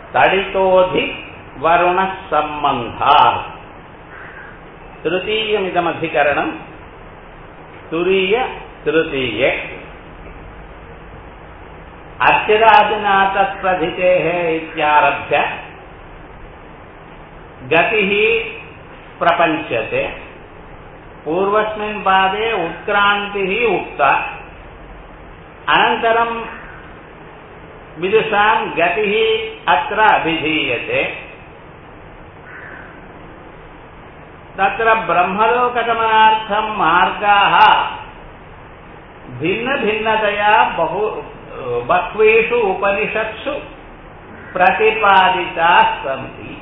तडितोऽधि वरुणः सम्बन्धात् तृतीयमिदमधिकरणम् तुरीय तृतीये अर्चिरादिनाथप्रथितेः इत्यारभ्य गतिः प्रपञ्चते पूर्वस्मिन् पादे उत्क्रान्तिः उक्ता अनन्तरं विदुषां गतिः अत्र अभिधीयते तत्र ब्रह्मलोकगमनार्थं मार्गाः भिन्नभिन्नतया बहु बह्वीषु उपनिषत्सु प्रतिपादिताः सन्ति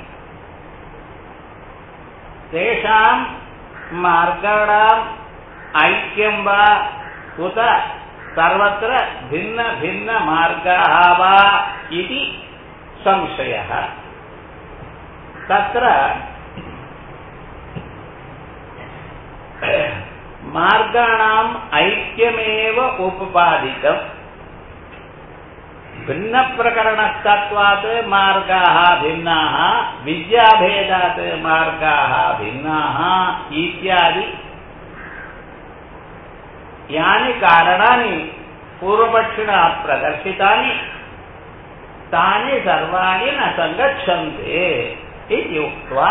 तेषां मार्गाणाम् ऐक्यं वा उत सर्वत्र भिन्नभिन्नमार्गाः वा इति संशयः तत्र मार्गाणाम् ऐक्यमेव उपपादितम् भिन्नप्रकरणस्तत्वात् मार्गाः भिन्नाः विद्याभेदात् मार्गाः भिन्नाः इत्यादि यानि कारणानि पूर्वपक्षिणा प्रदर्शितानि तानि सर्वाणि न सङ्गच्छन्ते इति उक्त्वा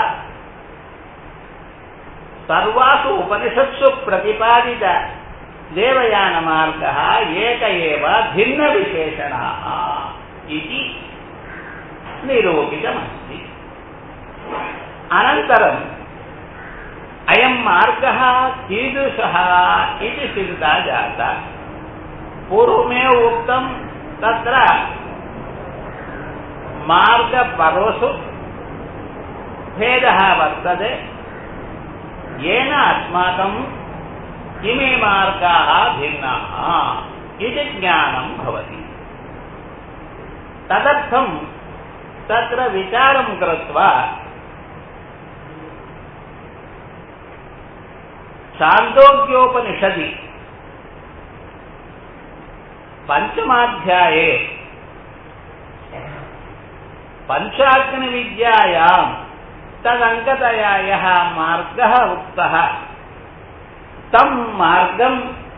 सर्वासु उपनिषत्सु प्रतिपादित देवयानमार्गः एक एव भिन्नविशेषणाः इति निरूपितमस्ति अनन्तरम् अयं मार्गः कीदृशः इति चिन्ता जाता पूर्वमेव उक्तं तत्र मार्गपरोषु भेदः वर्तते येन अस्माकं इमे मार्गाः भिन्नाः इति ज्ञानं भवति तदर्थं तत्र विचारं कृत्वा छान्दोग्योपनिषदि पञ्चमाध्याये पञ्चाग्निविद्यायां तदङ्गतया यः मार्गः उक्तः तं मार्गं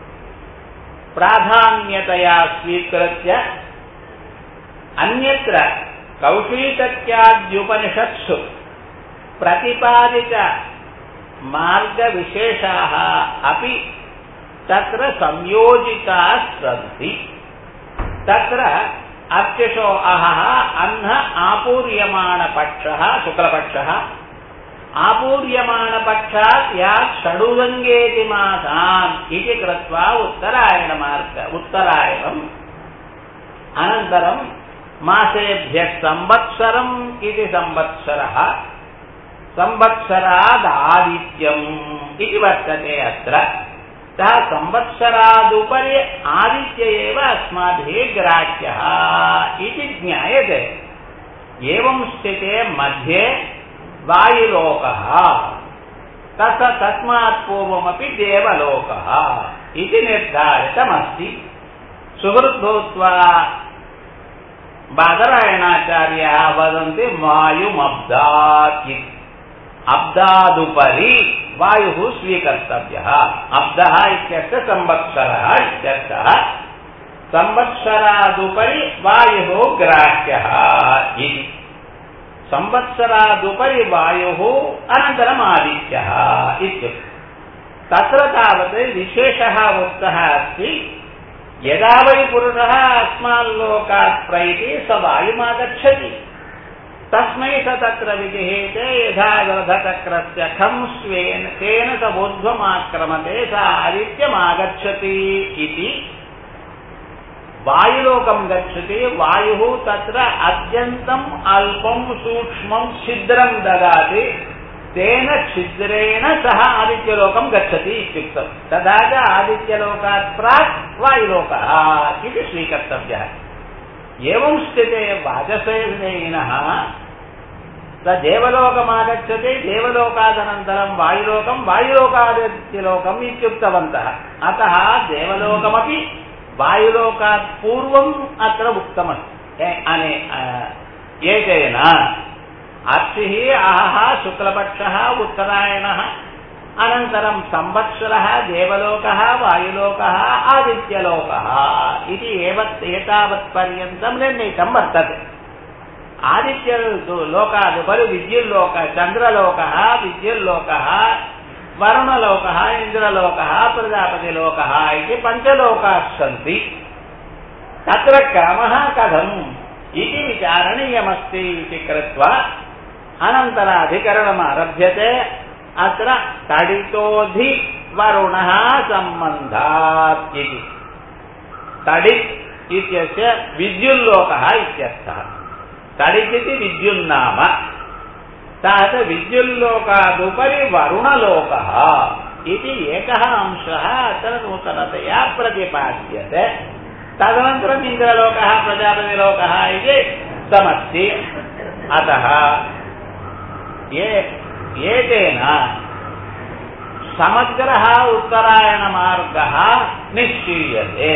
प्राधान्यतया स्वीकृत्य अन्यत्र कौशीतत्याद्युपनिषत्सु प्रतिपादित मार्गविशेषाः अपि तत्र संयोजिताः सन्ति तत्र अर्चिषो अहः अह्न आपूर्यमाणपक्षः शुक्लपक्षः आपूर्यमाणपक्षात् यात् षडुरङ्गेति मासान् इति कृत्वा उत्तरायणमार्ग उत्तरायणम् अनन्तरं मासेभ्यः संवत्सरम् इति संवत्सरः संवत्सरादादित्यम् इति वर्तते अत्र सः संवत्सरादुपरि आदित्य एव अस्माभिः ग्राह्यः इति ज्ञायते एवं स्थिते मध्ये वायुलोकः तत् तस्मात् पूर्वमपि देवलोकः इति निर्धारितमस्ति सुहृद्भूत्वा बादरायणाचार्याः वदन्ति वायुमब्दात् इति अब्दादुपरि वायुः स्वीकर्तव्यः अब्दः इत्यस्य संवत्सरः इत्यर्थः संवत्सरादुपरि वायुः ग्राह्यः इति संवत्सरादुपरि वायुः अनन्तरम् आदित्यः इत्युक्ते तत्र तावत् विशेषः उक्तः अस्ति यदा वै पुरुषः अस्माल्लोकात् प्रैति स वायुमागच्छति तस्मै स तत्र विजिहेते यथा रथचक्रस्य खं स्वेन तेन स ऊर्ध्वमाक्रमते स आदित्यमागच्छति इति वायुलोकं गच्छति वायुः तत्र अत्यन्तम् अल्पं सूक्ष्मं छिद्रं ददाति तेन छिद्रेण सः आदित्यलोकं गच्छति इत्युक्तं तथा च आदित्यलोकात् प्राक् वायुलोकः इति स्वीकर्तव्यः एवं स्थिते वाजसेनः स देवलोकमागच्छति देवलोकादनन्तरं वायुलोकं वायुलोकादित्यलोकम् इत्युक्तवन्तः अतः देवलोकमपि वायुलोकात् पूर्वम् अत्र उक्तमस्ति अने ஏகேன அர்ச்சிः அஹः शुक्लपक्षः उत्तरायणः अनन्तरं संवत्सरः देवलोकः वायुलोकः आदित्यलोकः इति एव एतावत्पर्यन्तं निर्णीतं वर्तते आदित्य लोकादुपरि विद्युल्लोक चन्द्रलोकः विद्युल्लोकः वरुणलोकः इन्द्रलोकः प्रजापतिलोकः इति पञ्चलोकाः सन्ति तत्र क्रमः कथम् इति विचारणीयमस्ति इति कृत्वा अनन्तराधिकरणम् आरभ्यते अत्र तडितोधि वरुणः सम्बन्धात् इति तडित् इत्यस्य विद्युल्लोकः इत्यर्थः तडित् इति विद्युन्नाम सः च विद्युल्लोकादुपरि वरुणलोकः इति एकः अंशः अत्र नूतनतया प्रतिपाद्यते तदनन्तरम् इन्द्रलोकः प्रजापतिलोकः इति समस्ति अतः ये एतेन समग्रः उत्तरायणमार्गः निश्चीयते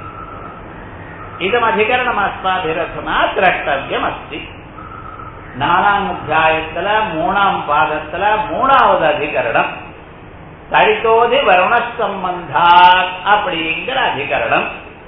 இதமதிகரணமஸ்மாபிரசனா திரஷ்டவியமஸ்தி நாலாம் அத்தியாயத்துல மூணாம் பாதத்துல மூணாவது அதிகரணம் தழித்தோதி வருண சம்பந்தா அப்படிங்கிற அதிகரணம்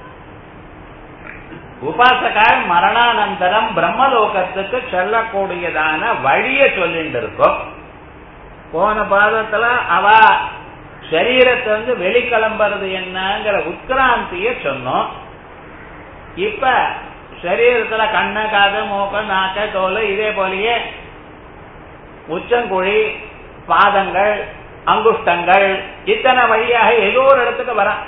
உபாசகால் மரணானந்தரம் பிரம்மலோகத்துக்கு செல்லக்கூடியதான வழிய சொல்லிட்டு இருக்கோம் போன பாதத்துல அவ சரீரத்தை வந்து வெளிக்கிளம்புறது என்னங்கிற உத்கிராந்திய சொன்னோம் இப்ப சரீரத்துல கண்ண காது மூக்க நாக்க தோல் இதே போலயே உச்சங்குழி பாதங்கள் அங்குஷ்டங்கள் இத்தனை வழியாக ஏதோ ஒரு இடத்துக்கு வரான்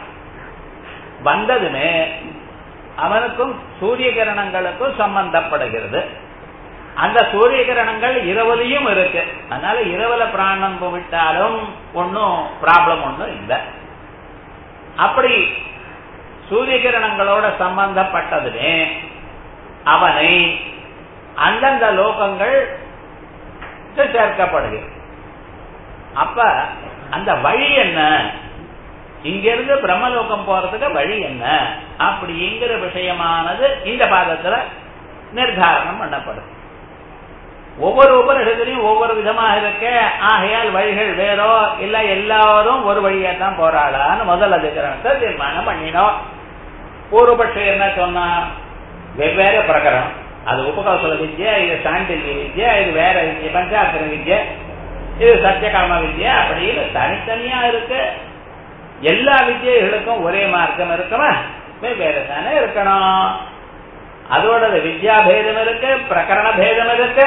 வந்ததுமே அவனுக்கும் சூரிய கிரணங்களுக்கும் சம்பந்தப்படுகிறது அந்த சூரிய கிரணங்கள் இரவுலையும் இருக்கு அதனால இரவுல பிராணம் விட்டாலும் ஒன்னும் ப்ராப்ளம் ஒன்றும் இல்லை அப்படி சூரிய கிரணங்களோட சம்பந்தப்பட்டதுமே அவனை அந்தந்த லோகங்கள் சேர்க்கப்படுகிறது அப்ப அந்த வழி என்ன இங்கிருந்து பிரம்மலோகம் போறதுக்கு வழி என்ன அப்படிங்கிற விஷயமானது இந்த பாதத்துல நிர்தாரணம் பண்ணப்படும் ஒவ்வொரு உபனிஷத்துலையும் ஒவ்வொரு விதமாக இருக்க ஆகையால் வழிகள் வேறோ இல்ல எல்லாரும் ஒரு வழியா தான் போராடான்னு முதல் அதிகரணத்தை தீர்மானம் பண்ணினோம் பூர்வபட்சம் என்ன சொன்னா வெவ்வேறு பிரகரணம் அது உபகௌசல வித்யா இது சாண்டில்ய வித்யா இது வேற வித்யா பஞ்சாத்திர வித்யா இது சத்தியகாம வித்யா அப்படின்னு தனித்தனியா இருக்கு எல்லா வித்யைகளுக்கும் ஒரே மார்க்கம் இருக்குமா வெவ்வேறு தானே இருக்கணும் அதோட வித்யா பேதம் இருக்கு பிரகரண பேதம் இருக்கு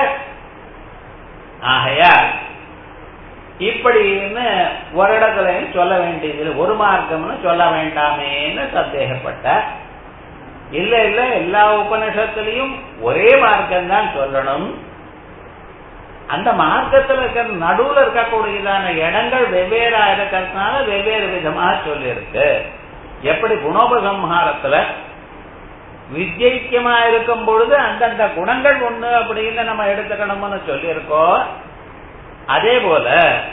ஆகையா இப்படின்னு ஒரு இடத்துலயும் சொல்ல வேண்டியது ஒரு மார்க்கம்னு சொல்ல வேண்டாமேன்னு சந்தேகப்பட்ட இல்ல இல்ல எல்லா உபநிஷத்துலயும் ஒரே மார்க்கம் தான் சொல்லணும் அந்த மார்க்கத்துல இருக்கிற நடுவுல இருக்கக்கூடியதான இடங்கள் வெவ்வேறா இருக்கிறதுனால வெவ்வேறு விதமாக சொல்லியிருக்கு எப்படி குணோபசம்ஹாரத்துல வித்யக்கியமா இருக்கும் பொழுது அந்தந்த குணங்கள் ஒண்ணு அப்படின்னு நம்ம எடுத்துக்கணும்னு சொல்லியிருக்கோம் அதே போல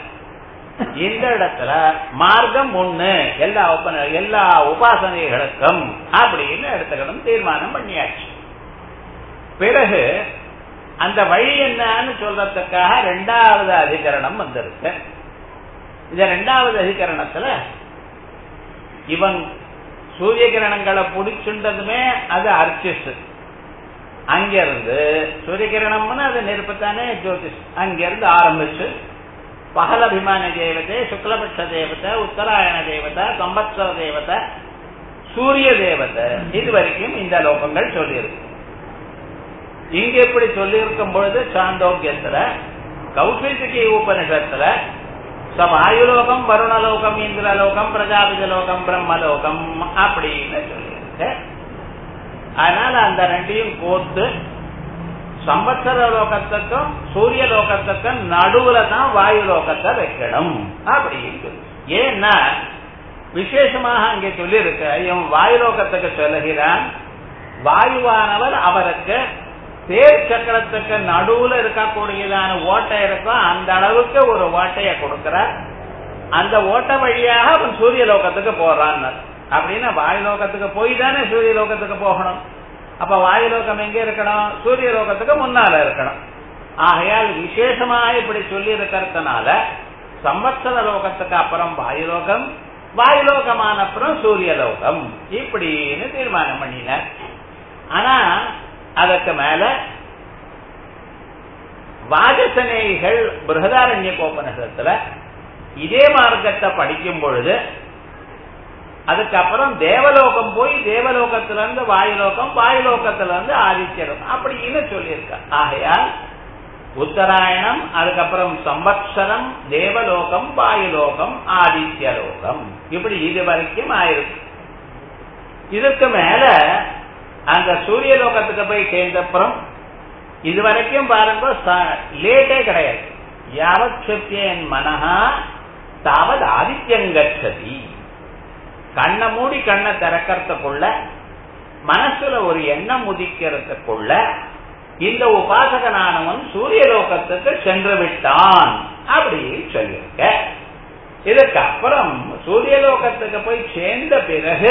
இந்த இடத்துல மார்க்கம் ஒண்ணு எல்லா உபன எல்லா உபாசனைகளுக்கும் அப்படின்னு எடுத்துக்கணும் தீர்மானம் பண்ணியாச்சு பிறகு அந்த வழி என்னன்னு சொல்றதுக்காக ரெண்டாவது அதிகரணம் வந்திருக்கு இந்த ரெண்டாவது அதிகரணத்துல இவன் சூரிய கிரணங்களை பிடிச்சுண்டதுமே அது அர்ச்சிஸ் அங்கிருந்து சூரிய கிரணம்னு அது நெருப்புத்தானே ஜோதிஷ் அங்கிருந்து ஆரம்பிச்சு பகலபிமான தேவதை சுக்லபட்ச தேவதை உத்தராயண தேவதை சம்பத்சர தேவதை சூரிய தேவதை இது வரைக்கும் இந்த லோகங்கள் சொல்லியிருக்கு இங்க எப்படி சொல்லியிருக்கும் பொழுது சாந்தோக்கியத்துல கௌசிக்கு உபனிஷத்துல வாயுலோகம் வருணலோகம் இந்திரலோகம் பிரஜாபிஜலோகம் பிரம்மலோகம் அப்படின்னு சொல்லியிருக்கு அதனால அந்த ரெண்டையும் கோத்து சம்பத்சர லோகத்துக்கும் சூரிய லோகத்துக்கும் நடுவுல தான் வாயு லோகத்தை வைக்கணும் அப்படின்னு ஏன்னா விசேஷமாக அங்கே சொல்லியிருக்க இவன் வாயு லோகத்துக்கு சொல்லுகிறான் வாயுவானவர் அவருக்கு தேர் சக்கரத்துக்கு நடுவுல இருக்கக்கூடியதான ஓட்டை இருக்கும் அந்த அளவுக்கு ஒரு ஓட்டைய கொடுக்கிறார் அந்த ஓட்ட வழியாக அவன் சூரிய லோகத்துக்கு போறான் அப்படின்னு வாயு லோகத்துக்கு போய் தானே சூரிய லோகத்துக்கு போகணும் அப்ப வாயுலோகம் எங்க இருக்கணும் சூரிய லோகத்துக்கு முன்னால இருக்கணும் ஆகையால் விசேஷமா இப்படி சொல்லி இருக்கிறதுனால சம்பத்சர லோகத்துக்கு அப்புறம் வாயுலோகம் வாயுலோகமான அப்புறம் சூரியலோகம் இப்படின்னு தீர்மானம் பண்ணினார் ஆனா அதற்கு மேல வாஜசனேகிகள் பிருகதாரண்ய கோபனிஷத்துல இதே மார்க்கத்தை படிக்கும் பொழுது அதுக்கப்புறம் தேவலோகம் போய் தேவலோகத்துல இருந்து வாயுலோகம் வாயுலோகத்துல இருந்து ஆதித்யலோகம் அப்படின்னு சொல்லியிருக்க ஆகையால் உத்தராயணம் அதுக்கப்புறம் சம்பத்சரம் தேவலோகம் வாயுலோகம் ஆதித்யலோகம் இப்படி இது வரைக்கும் ஆயிருக்கு இதுக்கு மேல அந்த சூரிய லோகத்துக்கு போய் சேர்ந்தப்புறம் இது வரைக்கும் பாருங்க லேட்டே கிடையாது யாவத் சத்தியன் மனஹா தாவது ஆதித்யங்கச்சதி கண்ணை மூடி கண்ணை திறக்கிறதுக்குள்ள மனசுல ஒரு எண்ணம் உதிக்கிறதுக்குள்ள இந்த உபாசகனானவன் சூரிய லோகத்துக்கு சென்று விட்டான் அப்படின்னு சொல்லியிருக்க இதுக்கு அப்புறம் சூரிய லோகத்துக்கு போய் சேர்ந்த பிறகு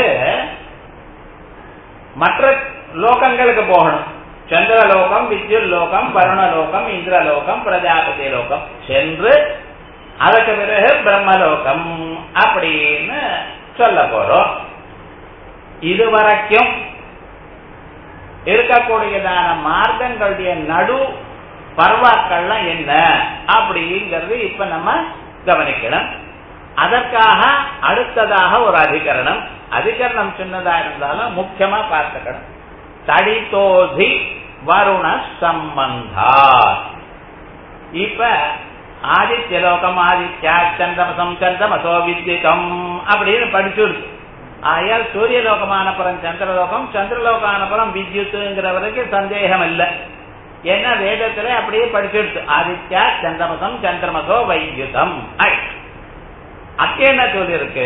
மற்ற லோகங்களுக்கு போகணும் சந்திரலோகம் வித்யுல் லோகம் வருணலோகம் இந்திரலோகம் பிரஜாபதி லோகம் சென்று அதற்கு பிறகு பிரம்மலோகம் அப்படின்னு சொல்ல போறோம் இதுவரைக்கும் இருக்கக்கூடியதான மார்க்கங்களுடைய நடு பர்வாக்கள்லாம் என்ன அப்படிங்கிறது இப்ப நம்ம கவனிக்கணும் அதற்காக அடுத்ததாக ஒரு அதிகரணம் அதிகரணம் சின்னதா இருந்தாலும் முக்கியமா பார்த்துக்கணும் தடித்தோதி வருண சம்பந்தா இப்ப ஆதித்ய லோகம் ஆதித்யா சந்திரமசம் சந்திரமசோ வித்யுதம் அப்படின்னு படிச்சுடுது ஆயால் சூரிய லோகமானப்புறம் சந்திரலோகம் சந்திரலோகானப்புறம் வித்யுத்துங்கிற வரைக்கும் சந்தேகம் இல்லை ஏன்னா வேதத்துல அப்படியே படிச்சுடுது ஆதித்யா சந்திரமசம் சந்திரமசோ வைத்யுதம் அக்க என்ன சொல்லியிருக்கு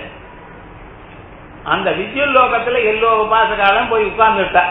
அந்த வித்யுல் லோகத்துல எல்லோ உபாசகாலம் போய் உட்கார்ந்துட்டா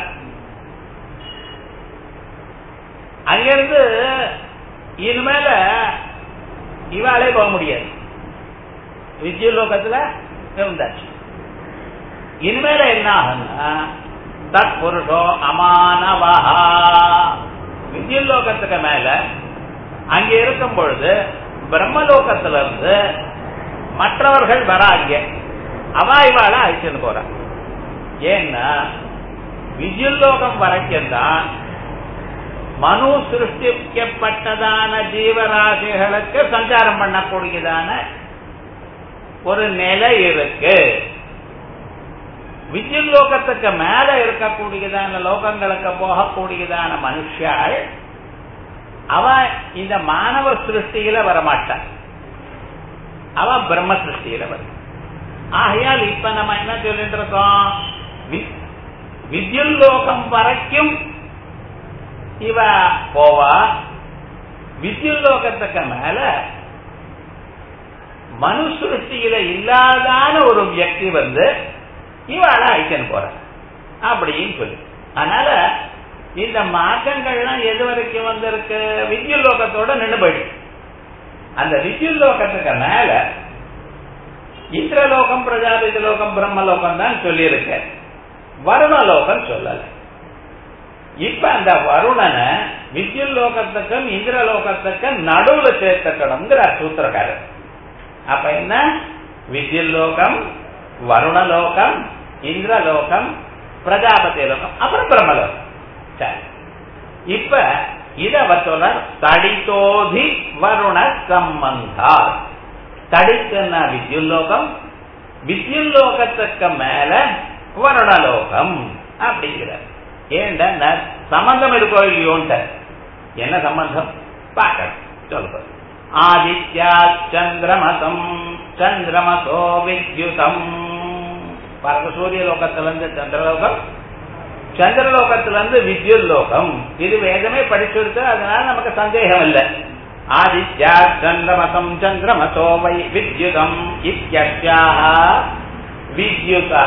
அங்கிருந்து இனிமேல இவாளே போக முடியாது வித்யுல் லோகத்துல இருந்தாச்சு இனிமேல என்ன ஆகுன்னா தத் புருஷோ அமானவா வித்யுல் லோகத்துக்கு மேல அங்க இருக்கும் பொழுது பிரம்மலோகத்துல இருந்து மற்றவர்கள் வராங்க அவாய்வால அழிச்சுன்னு போற ஏன்னா விஜுல்லோகம் வரைக்கும் தான் மனு சிருஷ்டிக்கப்பட்டதான ஜீவராசிகளுக்கு சஞ்சாரம் பண்ணக்கூடியதான ஒரு நிலை இருக்கு விஜுல்லோகத்துக்கு மேல இருக்கக்கூடியதான லோகங்களுக்கு போகக்கூடியதான மனுஷாள் அவ இந்த மாணவ சிருஷ்டியில வரமாட்டான் அவ பிரம்ம சிருஷ்டியில வரும் ஆகையால் இப்ப நம்ம என்ன சொல்லிட்டு இருக்கோம் வித்யுல்லோகம் வரைக்கும் இவ போவா வித்யுல்லோகத்துக்கு மேல மனு சிருஷ்டியில இல்லாதான ஒரு வியக்தி வந்து இவாள அழிக்கணும் போற அப்படின்னு சொல்லி அதனால இந்த மார்க்கங்கள்லாம் எது வரைக்கும் வந்திருக்கு வித்யுல்லோகத்தோட நின்று போயிடுச்சு அந்த வித்யுல்லோகத்துக்கு மேல இந்திரலோகம் பிரஜாபதி லோகம் பிரம்மலோகம் தான் சொல்லியிருக்க வருணலோகம் சொல்லல இப்ப அந்த வருணனை வித்யுல் லோகத்துக்கும் இந்திரலோகத்துக்கும் நடுவுல சேர்த்துக்கணுங்கிற சூத்திரக்காரர் அப்ப என்ன வித்யுல் லோகம் வருணலோகம் இந்திரலோகம் பிரஜாபதி லோகம் அப்புறம் பிரம்மலோகம் சரி இப்ப இத அவர் சொல்ற தடித்தோதி வருண சம்பந்தா தடித்துன்னா வித்யுல்லோகம் வித்யுல்லோகத்துக்கு மேல வருணலோகம் அப்படிங்கிறார் ஏன்டா சம்பந்தம் இருக்கோ இல்லையோன்ட்ட என்ன சம்பந்தம் பார்க்கணும் சொல்லுங்க ஆதித்யா சந்திரமசம் சந்திரமசோ வித்யுதம் பாருங்க சூரிய லோகத்திலிருந்து சந்திரலோகம் சந்திரலோகத்திலிருந்து வித்யுல் லோகம் இது வேதமே படிச்சிருக்கு அதனால நமக்கு சந்தேகம் இல்லை ஆதித்யா சந்திரமசம் சந்திரமசோ வை வித்யுதம் இத்தியஸ்யாக வித்யுதா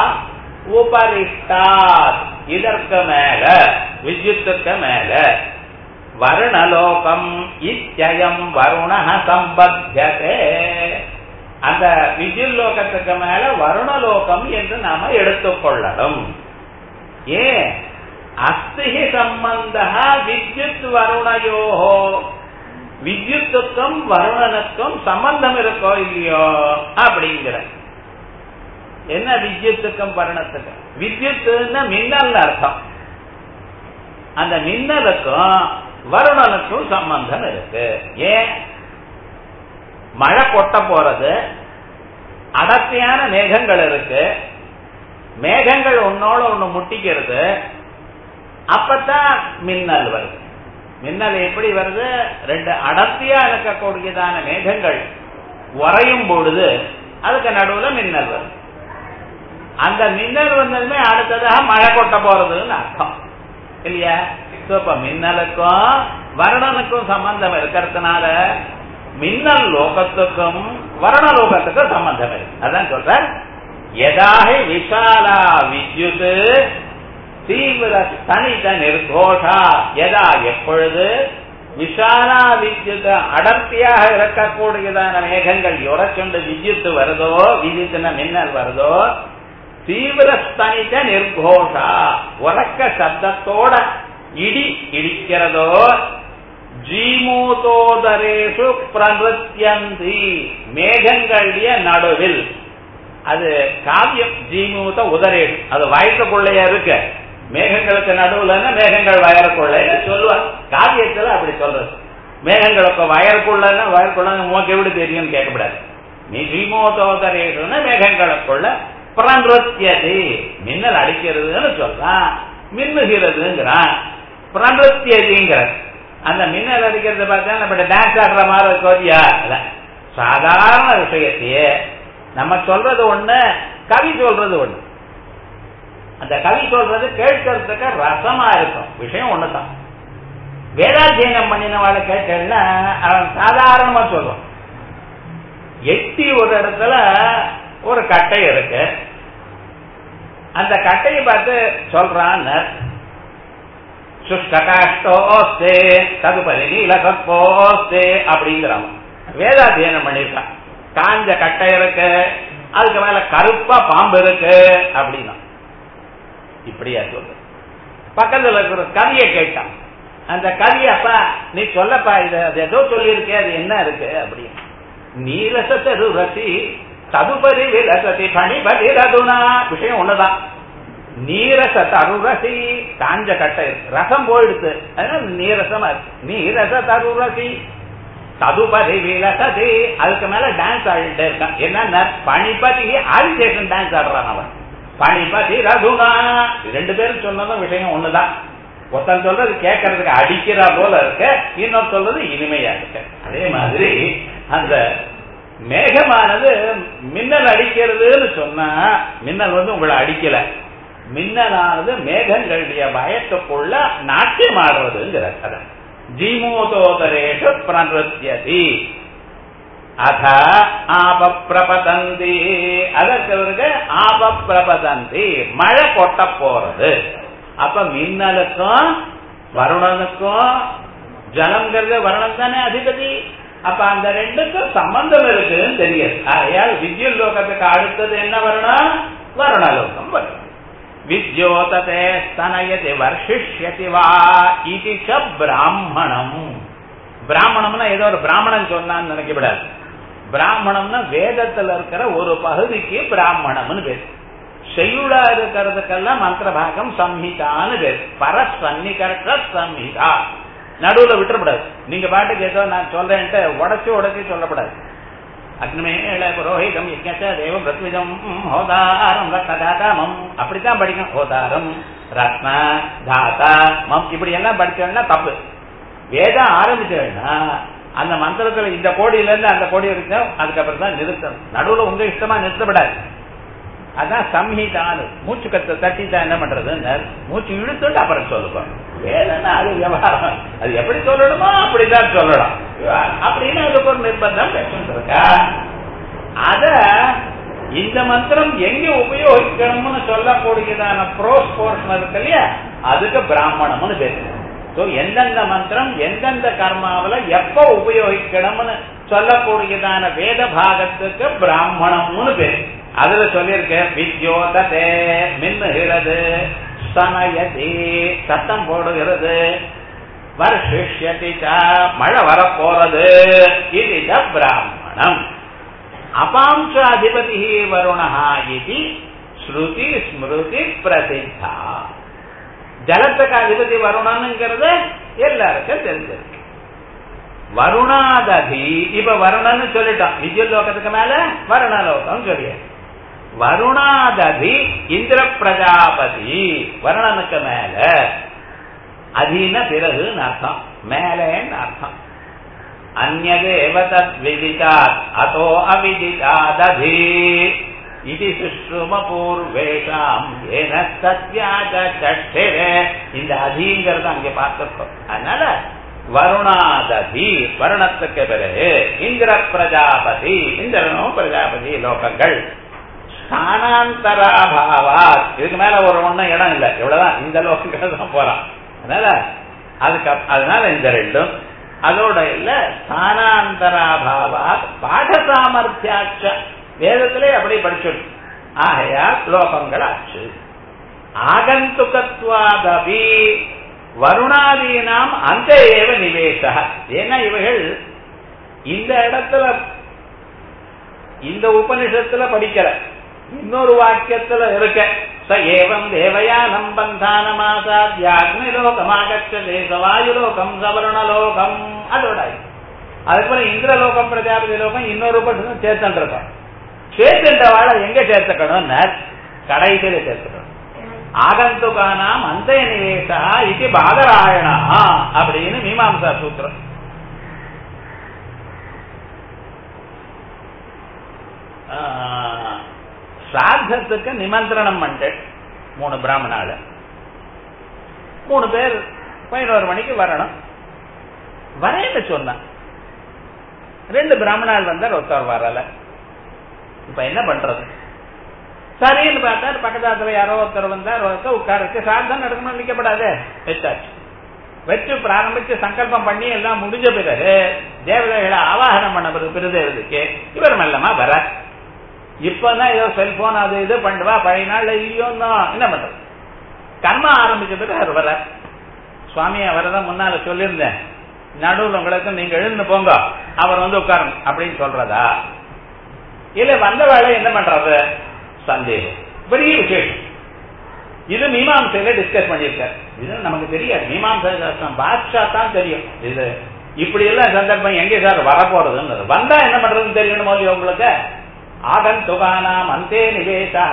உபரிஷ்டாத் இதற்கு மேல வித்யுத்துக்கு மேல வருணலோகம் இத்தியம் வருண சம்பத்தியதே அந்த வித்யுல் லோகத்துக்கு மேல வருணலோகம் என்று நாம எடுத்துக்கொள்ளணும் ஏன் அஸ்திகி சம்பந்த வித்யுத் வருணையோ வித்யுத்துக்கும் வருணனுக்கும் சம்பந்தம் இருக்கோ இல்லையோ அப்படிங்கிற என்ன வித்யுத்துக்கும் வருணத்துக்கும் வித்யுத்துன்னா மின்னல் அர்த்தம் அந்த மின்னலுக்கும் வருணனுக்கும் சம்பந்தம் இருக்கு ஏன் மழை கொட்ட போறது அடர்த்தியான மேகங்கள் இருக்கு மேகங்கள் ஒன்னோட ஒண்ணு முட்டிக்கிறது அப்பதான் மின்னல் வருது மின்னல் எப்படி வருது ரெண்டு அடர்த்தியா இருக்கக்கூடியதான மேகங்கள் உறையும் பொழுது அதுக்கு நடுவுல மின்னல் வருது அந்த மின்னல் வந்ததுமே அடுத்ததாக மழை கொட்ட போறதுன்னு அர்த்தம் இல்லையா இப்ப மின்னலுக்கும் வருணனுக்கும் சம்பந்தம் இருக்கிறதுனால மின்னல் லோகத்துக்கும் வருண லோகத்துக்கும் சம்பந்தம் இருக்கு அதான் சொல்ற எதாக விஷாலா வித்யுத் தீவிர தனித நிர்கோஷா எதா எப்பொழுது விஷாலா வித்யுத் அடர்த்தியாக இருக்கக்கூடியதான மேகங்கள் உரச்சொண்டு வித்யுத் வருதோ வித்யுத்ன மின்னல் வருதோ தீவிர ஸ்தனித நிர்கோஷா உறக்க சப்தத்தோட இடி இடிக்கிறதோ ஜீமூதோதரேஷு பிரநிருத்தியந்தி மேகங்களுடைய நடுவில் அது காவியம் ஜீமூத உதரேஷு அது வயசுக்குள்ளையா இருக்கு மேகங்களுக்கு நடுவுலன்னா மேகங்கள் வயலுக்குள்ள சொல்லுவாங்க காவியத்துல அப்படி சொல்றது மேகங்களுக்கு வயலுக்குள்ளன்னா வயலுக்குள்ள உனக்கு எப்படி தெரியும் கேட்கக்கூடாது நீ ஜீமோதோதரேஷுன்னு மேகங்களுக்குள்ள பிரநிருத்தியது மின்னல் அடிக்கிறதுன்னு சொல்றான் மின்னுகிறதுங்கிறான் பிரநிருத்தியதிங்கிற அந்த மின்னல் அடிக்கிறது பார்த்தா நம்ம டான்ஸ் ஆடுற மாதிரி இருக்கோதியா சாதாரண விஷயத்தையே நம்ம சொல்றது ஒண்ணு கவி சொல்றது ஒண்ணு அந்த கவி சொல்றது கேட்கறதுக்கு ரசமா இருக்கும் விஷயம் ஒண்ணுதான் வேதாத்தியனம் பண்ணினவாளை கேட்டேன்னா அவன் சாதாரணமா சொல்லுவான் எட்டி ஒரு இடத்துல ஒரு கட்டை இருக்கு அந்த கட்டையை பார்த்து சொல்றான் சுஷ்காஷ்டோஸ்தே தகுபதி நீலகப்போஸ்தே அப்படிங்கிறான் வேதாத்தியனம் பண்ணிருக்கான் காஞ்ச கட்டை இருக்கு அதுக்கு மேல கருப்பா பாம்பு இருக்கு அப்படின்னா இப்படியா சொல்லு பக்கத்துல இருக்கிற கவியை கேட்டான் அந்த கவி அப்பா நீ சொல்லப்பா இது அது ஏதோ சொல்லியிருக்கே அது என்ன இருக்கு அப்படின்னு நீலசத்தரு ரசி ததுபரி விலசதி பணிபதி ரதுனா விஷயம் ஒண்ணுதான் நீரச தருரசி காஞ்ச கட்டை ரசம் போயிடுத்து அதனால நீரசமா இருக்கு நீரச தருரசி ததுபதி விலசதி அதுக்கு மேல டான்ஸ் ஆடிட்டே இருக்கான் என்ன பணிபதி ஆதிசேஷன் டான்ஸ் ஆடுறான் அவன் பணிபதி ரகுனா ரெண்டு பேரும் சொன்னதும் விஷயம் ஒண்ணுதான் ஒருத்தன் சொல்றது கேட்கறதுக்கு அடிக்கிறா போல இருக்க இன்னொரு சொல்றது இனிமையா இருக்கு அதே மாதிரி அந்த மேகமானது மின்னல் அடிக்கிறதுன்னு சொன்னா மின்னல் வந்து உங்களை அடிக்கல மின்னலானது மேகங்களுடைய பயத்துக்குள்ள நாட்டியம் ஆடுறதுங்கிற கதை ஜீமோதோதரேஷு பிரநிருத்தியதி அத ஆப பிரபதந்தி அதற்கு பிறகு ஆப பிரபதந்தி மழை கொட்ட போறது அப்ப மின்னலுக்கும் வருணனுக்கும் ஜலம்ங்கிறது வருணம் தானே அதிபதி அப்ப அந்த ரெண்டுக்கும் சம்பந்தம் இருக்குன்னு தெரியாது ஆகையால் வித்யுல் லோகத்துக்கு அடுத்தது என்ன வரணும் வருணலோகம் வரும் வித்யோததே ஸ்தனயதி வர்ஷிஷ்யதி வா இது பிராமணம் பிராமணம்னா ஏதோ ஒரு பிராமணன் சொன்னான்னு நினைக்கப்படாது பிராமணம்னா வேதத்துல இருக்கிற ஒரு பகுதிக்கு பிராமணம்னு பேர் செய்யுளா இருக்கிறதுக்கெல்லாம் மந்திர பாகம் சம்ஹிதான்னு பேர் பரசன்னிகர்ஷ சம்ஹிதா நடுவுல விட்டுறப்படாது நீங்க பாட்டுக்கு ஏதோ நான் சொல்றேன்ட்டு உடச்சு உடச்சி சொல்லப்படாது அக்னிமேள புரோஹிதம் யஜ்ஞ தேவம் ரத்விதம் ஹோதாரம் ரத்னதாதாமம் அப்படித்தான் படிக்கணும் ஹோதாரம் ரத்ன தாத்தா மம் இப்படி எல்லாம் படிச்சோம்னா தப்பு வேதம் ஆரம்பிச்சோம்னா அந்த மந்திரத்துல இந்த கோடியில இருந்து அந்த கோடி வரைக்கும் அதுக்கப்புறம் தான் நிறுத்தம் நடுவுல உங்க இஷ்டமா நிறுத்தப்படாது அதான் சம்ஹிதானு மூச்சு கத்த தட்டிட்டா என்ன பண்றது மூச்சு இழுத்துட்டு அப்புறம் சொல்லுவோம் வேதனா அது விவகாரம் அது எப்படி சொல்லணுமோ அப்படிதான் சொல்லலாம் அப்படின்னு அதுக்கு ஒரு நிர்பந்தம் இருக்கா அத இந்த மந்திரம் எங்க உபயோகிக்கணும்னு சொல்லக்கூடியதான ப்ரோஸ் போர்ஷன் இருக்கு இல்லையா அதுக்கு பிராமணம்னு பேரு சோ எந்தெந்த மந்திரம் எந்தெந்த கர்மாவில எப்ப உபயோகிக்கணும்னு சொல்லக்கூடியதான வேத பாகத்துக்கு பிராமணம்னு பேரு அதுல சொல்லியிருக்க வித்யோதே மின்னுகிறது சமயதி சத்தம் போடுகிறது வருஷிஷ்யதி மழை வரப்போறது இது பிராமணம் அபாம்ச அதிபதி வருணா இது ஸ்ருதி ஸ்மிருதி பிரசித்தா ஜலத்துக்கு அதிபதி வருணனுங்கிறது எல்லாருக்கும் தெரிஞ்சிருக்கு வருணாததி இப்ப வருணன்னு சொல்லிட்டோம் விஜய லோகத்துக்கு மேல வருணலோகம் சொல்லிய வருணாததி இந்திர பிரஜாபதி வருணனுக்கு மேல அதீன பிறகுன்னு அர்த்தம் மேலேன்னு அர்த்தம் அந்நதேவ தத் விதிதாத் அதோ அவிதிதாததி இது சுஷ்ரும பூர்வேஷாம் ஏன சத்யாக சட்டிரே இந்த அதிங்கிறத அங்கே பார்த்திருக்கோம் அதனால வருணாததி வருணத்துக்கு பிறகு இந்திர பிரஜாபதி இந்திரனும் பிரஜாபதி லோகங்கள் ஸ்தானாந்தராபாவா இதுக்கு மேல ஒரு ஒண்ணும் இடம் இல்லை இவ்வளவுதான் இந்த லோகங்கள் தான் போறான் அதனால அதுக்கு அதனால இந்த ரெண்டும் அதோட இல்ல ஸ்தானாந்தராபாவா பாட சாமர்த்தியாச்ச வேதத்திலே அப்படி படிச்சுடு ஆகையா லோகங்கள் ஆச்சு ஆகந்துகத்வாதபி வருணாதீனாம் அந்த ஏவ நிவேச ஏன்னா இவைகள் இந்த இடத்துல இந்த உபனிஷத்துல படிக்கல இன்னொரு வாக்கியத்துல இருக்க ச ஏவம் தேவயா நம்பந்தானமாசாத்யாக்னி லோகமாகச்சதே சவாயுலோகம் சவரணலோகம் அதோட அதுக்கப்புறம் இந்திரலோகம் பிரஜாபதி லோகம் இன்னொரு உபனிஷம் சேர்த்துட்டு இருக்கோம் சேர்த்துட்ட வாழ எங்க சேர்த்துக்கணும் கடைசியில சேர்த்துக்கணும் ஆகந்துகானாம் அந்த நிவேசா இது பாதராயணா அப்படின்னு மீமாம்சா சூத்திரம் சாத்தத்துக்கு நிமந்திரணம் பண்ணிட்டு மூணு பிராமணால மூணு பேர் பதினோரு மணிக்கு வரணும் வரேன்னு சொன்ன ரெண்டு பிராமணால் வந்தார் ஒருத்தர் வரல இப்ப என்ன பண்றது சரின்னு பார்த்தா பக்கத்தாத்துல யாரோ ஒருத்தர் வந்தார் ஒருத்தர் உட்காருக்கு சாதம் நடக்கணும் நிற்கப்படாது வச்சாச்சு வச்சு பிராரம்பிச்சு சங்கல்பம் பண்ணி எல்லாம் முடிஞ்ச பிறகு தேவதைகளை ஆவாகனம் பண்ண பிறகு பிறகு இவர் மெல்லமா வர இப்பதான் ஏதோ செல்போன் அது இது பண்ணுவா பழைய நாள் இல்லையோ என்ன பண்றது கர்ம ஆரம்பிச்ச பிறகு அவர் வர சுவாமி அவரை முன்னால சொல்லியிருந்தேன் நடுவில் உங்களுக்கு நீங்க எழுந்து போங்க அவர் வந்து உட்காரணும் அப்படின்னு சொல்றதா இல்ல வந்த வேலை என்ன பண்றது சந்தேகம் பெரிய விசேஷம் இது மீமாம்சையில டிஸ்கஸ் பண்ணியிருக்காரு இது நமக்கு தெரியாது மீமாம்சா பாட்ஷா தான் தெரியும் இது இப்படி எல்லாம் சந்தர்ப்பம் எங்க சார் வரப்போறதுன்னு வந்தா என்ன பண்றதுன்னு தெரியணும் போது உங்களுக்கு ஆகந்துகானாம் அந்தே நிவேசா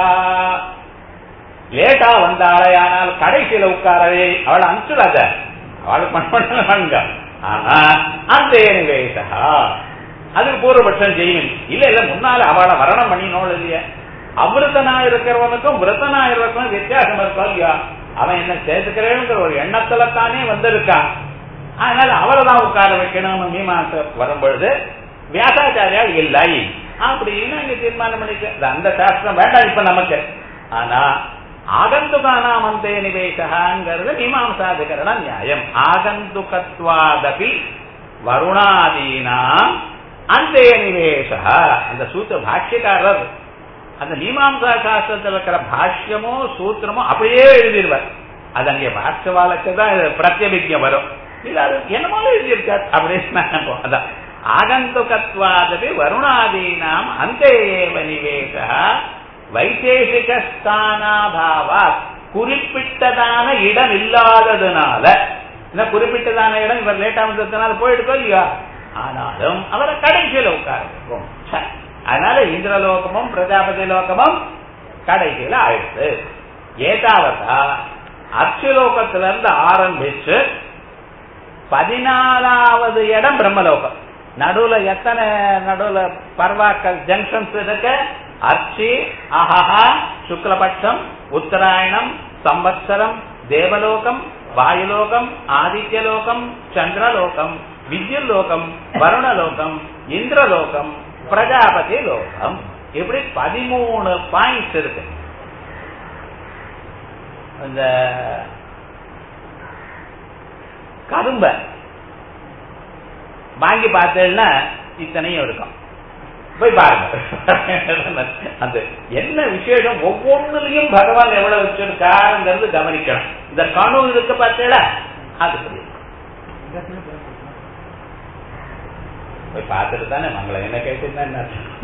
லேட்டா வந்தாளே ஆனால் கடைசியில உட்காரவே அவளை அனுப்பிச்சுடாத அவளுக்கு பண்ணுங்க ஆனா அந்தே நிவேசா அதுக்கு பூர்வபட்சம் செய்யும் இல்ல இல்ல முன்னால அவளை வரணம் பண்ணினோம் இல்லையா அமிர்தனா இருக்கிறவனுக்கும் விரதனா இருக்கிறவனுக்கும் வித்தியாசம் இருக்கும் இல்லையா அவன் என்ன சேர்த்துக்கிறேங்கிற ஒரு எண்ணத்துல தானே வந்திருக்கான் அதனால அவரை தான் உட்கார வைக்கணும்னு மீமாச வரும்பொழுது வியாசாச்சாரியா இல்லை அப்படின்னு அங்க தீர்மானம் பண்ணிக்க அந்த சாஸ்திரம் வேண்டாம் இப்ப நமக்கு ஆனா ஆகந்துகானாம் அந்த நிவேசகாங்கிறது மீமாசாதிகரண நியாயம் ஆகந்துகத்வாதபி வருணாதீனாம் அந்த நிவேசா அந்த சூத்திர பாஷ்யக்காரர் அந்த மீமாம்சா சாஸ்திரத்தில் இருக்கிற பாஷ்யமோ சூத்திரமோ அப்படியே எழுதிடுவார் அது அங்கே பாஷ்யவாளுக்கு தான் பிரத்யபிக்கம் வரும் இல்ல அது என்னமோ எழுதியிருக்கார் அப்படின்னு அதான் ஆகந்துகத்வாதபி வருணாதீனாம் அந்த ஏவ நிவேச வைசேஷிக ஸ்தானாபாவா குறிப்பிட்டதான இடம் இல்லாததுனால குறிப்பிட்டதான இடம் இவர் லேட்டா வந்ததுனால போயிடுக்கோ இல்லையா ஆனாலும் அவரை கடைசியில உட்கார வைப்போம் அதனால இந்திரலோகமும் பிரஜாபதி லோகமும் கடைசியில ஆயிடுச்சு ஏதாவதா அர்ச்சலோகத்திலிருந்து ஆரம்பிச்சு பதினாலாவது இடம் பிரம்மலோகம் நடுவுல எத்தனை நடுவுல பர்வாக்கள் ஜங்ஷன்ஸ் இருக்கு அர்ச்சி அஹஹா சுக்லபட்சம் உத்தராயணம் சம்பத்சரம் தேவலோகம் வாயுலோகம் ஆதித்யலோகம் சந்திரலோகம் வித்யுல்லோகம் வருணலோகம் இந்திரலோகம் பிரஜாபதி லோகம் இப்படி பதிமூணு பாயிண்ட்ஸ் இருக்கு இந்த கரும்ப வாங்கி பார்த்தேன்னா இத்தனையும் இருக்கும் போய் பாருங்க அந்த என்ன விசேஷம் ஒவ்வொன்றுலயும் பகவான் எவ்வளவு வச்சிருக்காருங்கிறது கவனிக்கணும் இந்த கணு இருக்கு பார்த்தீங்களா அது புரியும் போய் பார்த்துட்டு தானே மங்களம் என்ன கேட்டுன்னா என்ன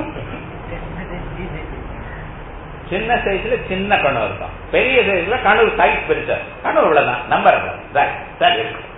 சின்ன சைஸ்ல சின்ன கணு இருக்கும் பெரிய சைஸ்ல கணு சைஸ் பெருசா கணு இவ்வளவுதான் நம்பர் சரி சரி